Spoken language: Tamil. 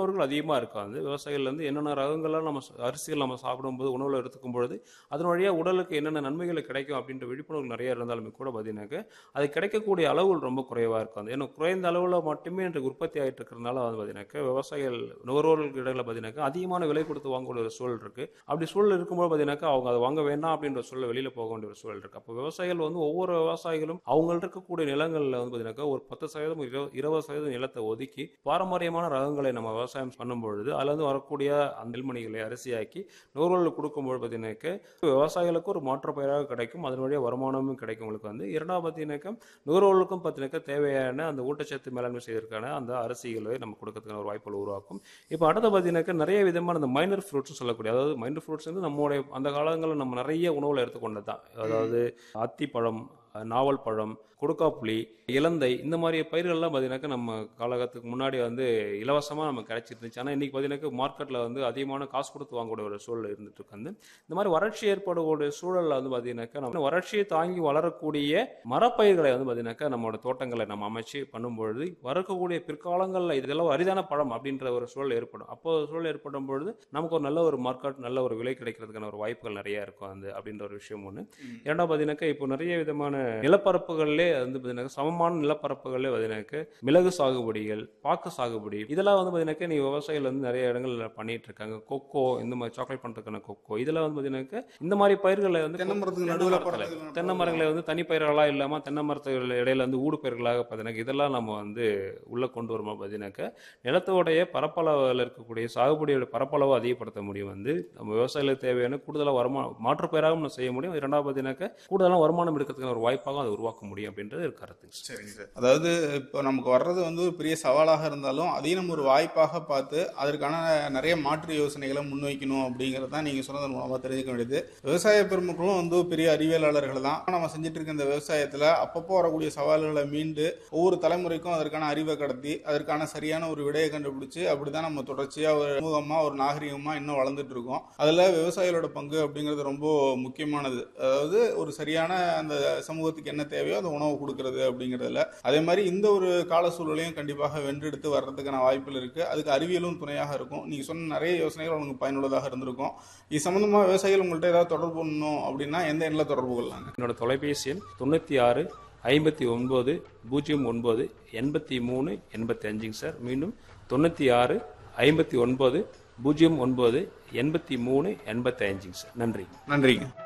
விழிப்புணர்வுகள் அதிகமாக இருக்கும் வந்து விவசாயிகள்லேருந்து என்னென்ன ரகங்கள்லாம் நம்ம ச- அரிசிகள் நம்ம சாப்பிடும்போது உணவில் எடுத்துக்கும் பொழுது அதன் வழியாக உடலுக்கு என்னென்ன நன்மைகள் கிடைக்கும் அப்படின்ற விழிப்புணர்வு நிறைய இருந்தாலுமே கூட பார்த்தீங்கன்னாக்க அது கிடைக்கக்கூடிய அளவுகள் ரொம்ப குறைவாக இருக்கும் அது ஏன்னா குறைந்த அளவில் மட்டுமே இன்றைக்கு உற்பத்தி ஆகிட்டு இருக்கிறதுனால வந்து பார்த்தீங்கன்னாக்க விவசாயிகள் நுகர்வோர்களுக்கு இடையில பார்த்தீங்கன்னாக்கா அதிகமான விலை கொடுத்து வாங்கக்கூடிய ஒரு சூழல் இருக்குது அப்படி சூழல் இருக்கும்போது பார்த்தீங்கன்னாக்கா அவங்க அதை வாங்க வேண்டாம் அப்படின்ற சூழல் வெளியில் போக வேண்டிய ஒரு சூழல் இருக்குது அப்போ விவசாயிகள் வந்து ஒவ்வொரு விவசாயிகளும் அவங்கள்ட்ட இருக்கக்கூடிய நிலங்களில் வந்து பார்த்தீங்கன்னாக்கா ஒரு பத்து சதவீதம் இருபது இருபது சதவீதம் நிலத்தை ஒதுக்கி பாரம்பரியமான ரகங்களை நம்ம விவசாயம் பண்ணும் பொழுது அதுல இருந்து வரக்கூடிய அந்த நெல்மணிகளை அரிசியாக்கி நுகர்வோர்களுக்கு கொடுக்கும்போது பார்த்தீங்கன்னாக்க விவசாயிகளுக்கு ஒரு மாற்று பயிராக கிடைக்கும் அதன் வழியாக வருமானமும் கிடைக்கும் உங்களுக்கு வந்து இரண்டாவது பார்த்தீங்கன்னாக்கா நுகர்வோர்களுக்கும் பார்த்தீங்கன்னாக்கா தேவையான அந்த ஊட்டச்சத்து மேலாண்மை செய்வதற்கான அந்த அரிசிகளை நம்ம கொடுக்கறதுக்கான ஒரு வாய்ப்புகள் உருவாக்கும் இப்போ அடுத்து பார்த்தீங்கன்னாக்கா நிறைய விதமான அந்த மைனர் ஃப்ரூட்ஸ் சொல்லக்கூடிய அதாவது மைனர் ஃப்ரூட்ஸ் வந்து நம்மளுடைய அந்த காலங்களில் நம்ம நிறைய உணவில் எடுத்துக்கொண்டது தான் அதாவது அத்திப்பழம் நாவல் பழம் கொடுக்காப்புளி இலந்தை இந்த மாதிரி பயிர்கள்லாம் பார்த்தீங்கன்னாக்கா நம்ம காலகட்டத்துக்கு முன்னாடி வந்து இலவசமாக நமக்கு கிடைச்சிட்டு இருந்துச்சு ஆனால் இன்றைக்கி பார்த்தீங்கன்னாக்கா மார்க்கெட்டில் வந்து அதிகமான காசு கொடுத்து வாங்கக்கூடிய ஒரு சூழல் இருந்துட்டு இருக்கு வந்து இந்த மாதிரி வறட்சி ஏற்படக்கூடிய சூழலில் வந்து பார்த்தீங்கன்னாக்கா நம்ம வறட்சியை தாங்கி வளரக்கூடிய மரப்பயிர்களை வந்து பார்த்தீங்கன்னாக்கா நம்மளோட தோட்டங்களை நம்ம அமைச்சு பண்ணும்பொழுது வரக்கூடிய பிற்காலங்களில் இதெல்லாம் அரிதான பழம் அப்படின்ற ஒரு சூழல் ஏற்படும் அப்போ சூழல் ஏற்படும் பொழுது நமக்கு ஒரு நல்ல ஒரு மார்க்கெட் நல்ல ஒரு விலை கிடைக்கிறதுக்கான ஒரு வாய்ப்புகள் நிறைய இருக்கும் அந்த அப்படின்ற ஒரு விஷயம் ஒன்று இரண்டாவது பார்த்தீங்கன்னாக்கா இப்போ நிறைய விதமான நிலப்பரப்புகளிலே வந்து பார்த்தீங்கன்னா சமமான நிலப்பரப்புகளிலே பார்த்தீங்கன்னாக்க மிளகு சாகுபடிகள் பாக்கு சாகுபடி இதெல்லாம் வந்து பார்த்தீங்கன்னாக்க நீ விவசாயிகள் வந்து நிறைய இடங்கள்ல பண்ணிட்டு இருக்காங்க கொக்கோ இந்த மாதிரி சாக்லேட் பண்ணுறதுக்கான கொக்கோ இதெல்லாம் வந்து பார்த்தீங்கன்னாக்க இந்த மாதிரி பயிர்களை வந்து தென்னை மரத்துக்கு தென்னை நடுவுல மரத்துல, படுறதுக்கு தென்னை மரங்களை வந்து தனி பயிர்களாக இல்லாமல் தென்னை மரத்துகள் இடையில வந்து ஊடு பயிர்களாக பார்த்தீங்கன்னா இதெல்லாம் நம்ம வந்து உள்ள கொண்டு வரும்போது பார்த்தீங்கன்னாக்க நிலத்தோடைய பரப்பளவில் இருக்கக்கூடிய சாகுபடியோட பரப்பளவை அதிகப்படுத்த முடியும் வந்து நம்ம விவசாயிகளுக்கு தேவையான கூடுதலாக வருமானம் மாற்று பயிராகவும் நம்ம செய்ய முடியும் இரண்டாவது பார்த்தீங்கன்னாக்க கூடுதலாக வருமானம் எடுக்கிறதுக்கான ஒரு வாய்ப்பாக அதை உருவாக்க முடியும் அப்படின்றது ஒரு கருத்துங்க சார். சரிங்க சார் அதாவது இப்போ நமக்கு வர்றது வந்து ஒரு பெரிய சவாலாக இருந்தாலும் அதையும் நம்ம ஒரு வாய்ப்பாக பார்த்து அதற்கான நிறைய மாற்று யோசனைகளை முன்வைக்கணும் அப்படிங்கிறது தான் நீங்கள் சொன்னதன் மூலமாக தெரிஞ்சுக்க வேண்டியது விவசாய பெருமக்களும் வந்து பெரிய அறிவியலாளர்கள் தான் நம்ம செஞ்சுட்டு இருக்க இந்த விவசாயத்தில் அப்பப்போ வரக்கூடிய சவால்களை மீண்டு ஒவ்வொரு தலைமுறைக்கும் அதற்கான அறிவை கடத்தி அதற்கான சரியான ஒரு விடையை கண்டுபிடிச்சு அப்படிதான் நம்ம தொடர்ச்சியாக ஒரு சமூகமாக ஒரு நாகரிகமாக இன்னும் வளர்ந்துட்டு இருக்கோம் அதில் விவசாயிகளோட பங்கு அப்படிங்கிறது ரொம்ப முக்கியமானது அதாவது ஒரு சரியான அந்த சமூகத்துக்கு என்ன தேவையோ அந்த உணவு கொடுக்கறது அப்படிங்கிறதுல அதே மாதிரி இந்த ஒரு கால சூழலையும் கண்டிப்பாக வென்றெடுத்து வர்றதுக்கான வாய்ப்புகள் இருக்கு அதுக்கு அறிவியலும் துணையாக இருக்கும் நீங்க சொன்ன நிறைய யோசனைகள் உங்களுக்கு பயனுள்ளதாக இருந்திருக்கும் இது சம்பந்தமா விவசாயிகள் உங்கள்கிட்ட ஏதாவது தொடர்பு பண்ணணும் அப்படின்னா எந்த எண்ணில் தொடர்பு கொள்ளலாங்க என்னோட தொலைபேசி எண் தொண்ணூற்றி ஆறு ஐம்பத்தி ஒன்பது பூஜ்ஜியம் ஒன்பது எண்பத்தி மூணு எண்பத்தி அஞ்சுங்க சார் மீண்டும் தொண்ணூற்றி ஆறு ஐம்பத்தி ஒன்பது பூஜ்ஜியம் ஒன்பது எண்பத்தி மூணு எண்பத்தி அஞ்சுங்க சார் நன்றி நன்றிங்க